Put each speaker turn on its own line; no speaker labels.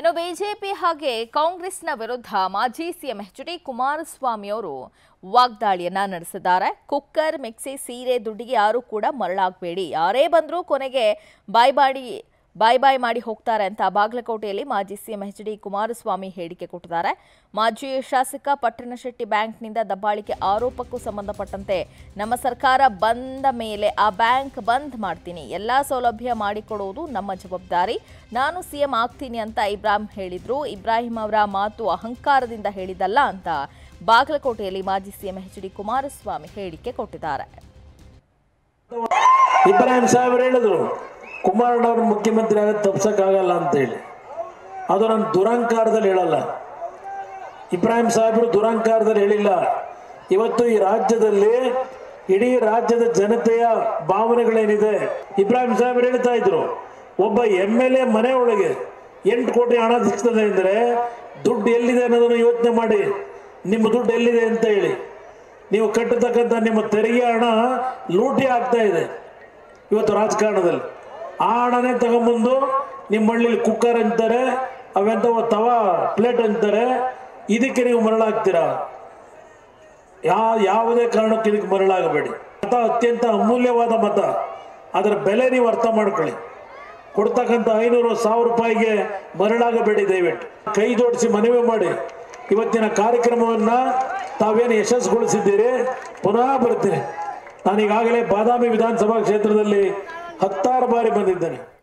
ಇನ್ನು ಬಿಜೆಪಿ ಹಾಗೆ ಕಾಂಗ್ರೆಸ್ನ ವಿರುದ್ಧ ಮಾಜಿ ಸಿಎಂ ಎಚ್ ಡಿ ಕುಮಾರಸ್ವಾಮಿ ಅವರು ವಾಗ್ದಾಳಿಯನ್ನ ನಡೆಸಿದ್ದಾರೆ ಕುಕ್ಕರ್ ಮಿಕ್ಸಿ ಸೀರೆ ದುಡ್ಡಿಗೆ ಯಾರು ಕೂಡ ಮರಳಾಗಬೇಡಿ ಯಾರೇ ಬಂದರೂ ಕೊನೆಗೆ ಬಾಯ್ ಬಾಡಿ ಬಾಯ್ ಬಾಯ್ ಮಾಡಿ ಹೋಗ್ತಾರೆ ಅಂತ ಬಾಗಲಕೋಟೆಯಲ್ಲಿ ಮಾಜಿ ಸಿಎಂ ಎಚ್ ಡಿ ಕುಮಾರಸ್ವಾಮಿ ಹೇಳಿಕೆ ಕೊಟ್ಟಿದ್ದಾರೆ ಮಾಜಿ ಶಾಸಕ ಪಟ್ಟಣಶೆಟ್ಟಿ ಬ್ಯಾಂಕ್ನಿಂದ ದಬ್ಬಾಳಿಕೆ ಆರೋಪಕ್ಕೂ ಸಂಬಂಧಪಟ್ಟಂತೆ ನಮ್ಮ ಸರ್ಕಾರ ಬಂದ ಮೇಲೆ ಆ ಬ್ಯಾಂಕ್ ಬಂದ್ ಮಾಡ್ತೀನಿ ಎಲ್ಲಾ ಸೌಲಭ್ಯ ಮಾಡಿಕೊಡುವುದು ನಮ್ಮ ಜವಾಬ್ದಾರಿ ನಾನು ಸಿಎಂ ಆಗ್ತೀನಿ ಅಂತ ಇಬ್ರಾಹಿಂ ಹೇಳಿದ್ರು ಇಬ್ರಾಹಿಂ ಅವರ ಮಾತು ಅಹಂಕಾರದಿಂದ ಹೇಳಿದಲ್ಲ ಅಂತ ಬಾಗಲಕೋಟೆಯಲ್ಲಿ ಮಾಜಿ ಸಿಎಂ ಎಚ್ ಡಿ ಕುಮಾರಸ್ವಾಮಿ ಹೇಳಿಕೆ ಕೊಟ್ಟಿದ್ದಾರೆ
ಇಬ್ರಾಹಿಂ ಸಾಹೇಬ್ರು ಹೇಳಿದ್ರು ಕುಮಾರಣ್ಣವ್ರ ಮುಖ್ಯಮಂತ್ರಿ ಆಗೋದು ತಪ್ಸಕ್ಕಾಗಲ್ಲ ಅಂತ ಹೇಳಿ ಅದು ನಾನು ದುರಂಕಾರದಲ್ಲಿ ಹೇಳಲ್ಲ ಇಬ್ರಾಹಿಂ ಸಾಹೇಬರು ದುರಂಕಾರದಲ್ಲಿ ಹೇಳಿಲ್ಲ ಇವತ್ತು ಈ ರಾಜ್ಯದಲ್ಲಿ ಇಡೀ ರಾಜ್ಯದ ಜನತೆಯ ಭಾವನೆಗಳೇನಿದೆ ಇಬ್ರಾಹಿಂ ಸಾಹೇಬರು ಹೇಳ್ತಾ ಇದ್ರು ಒಬ್ಬ ಎಮ್ ಎಲ್ ಎ ಮನೆ ಒಳಗೆ ಎಂಟು ಕೋಟಿ ಹಣ ಸಿಗ್ತದೆ ಅಂದರೆ ದುಡ್ಡು ಎಲ್ಲಿದೆ ಅನ್ನೋದನ್ನು ಯೋಚನೆ ಮಾಡಿ ನಿಮ್ಮ ದುಡ್ಡು ಎಲ್ಲಿದೆ ಅಂತ ಹೇಳಿ ನೀವು ಕಟ್ಟತಕ್ಕಂಥ ನಿಮ್ಮ ತೆರಿಗೆ ಹಣ ಲೂಟಿ ಆಗ್ತಾ ಇದೆ ಇವತ್ತು ರಾಜಕಾರಣದಲ್ಲಿ ಆ ಹಣನೇ ತಗೊಂಬಂದು ನಿಮ್ಮ ಹಳ್ಳಿಲಿ ಕುಕ್ಕರ್ ಅಂತಾರೆ ಅವೆಂಥವ ತವಾ ಪ್ಲೇಟ್ ಅಂತಾರೆ ಇದಕ್ಕೆ ನೀವು ಮರಳಾಗ್ತೀರಾ ಯಾ ಯಾವುದೇ ಕಾರಣಕ್ಕೂ ಇದಕ್ಕೆ ಮರಳಾಗಬೇಡಿ ಮತ ಅತ್ಯಂತ ಅಮೂಲ್ಯವಾದ ಮತ ಅದರ ಬೆಲೆ ನೀವು ಅರ್ಥ ಮಾಡ್ಕೊಳ್ಳಿ ಕೊಡ್ತಕ್ಕಂಥ ಐನೂರು ಸಾವಿರ ರೂಪಾಯಿಗೆ ಮರಳಾಗಬೇಡಿ ದಯವಿಟ್ಟು ಕೈ ಜೋಡಿಸಿ ಮನವಿ ಮಾಡಿ ಇವತ್ತಿನ ಕಾರ್ಯಕ್ರಮವನ್ನು ತಾವೇನು ಯಶಸ್ಸುಗೊಳಿಸಿದ್ದೀರಿ ಪುನಃ ಬರ್ತೀನಿ ನಾನೀಗಾಗಲೇ ಬಾದಾಮಿ ವಿಧಾನಸಭಾ ಕ್ಷೇತ್ರದಲ್ಲಿ ಹತ್ತಾರು ಬಾರಿ ಬಂದಿದ್ದೇನೆ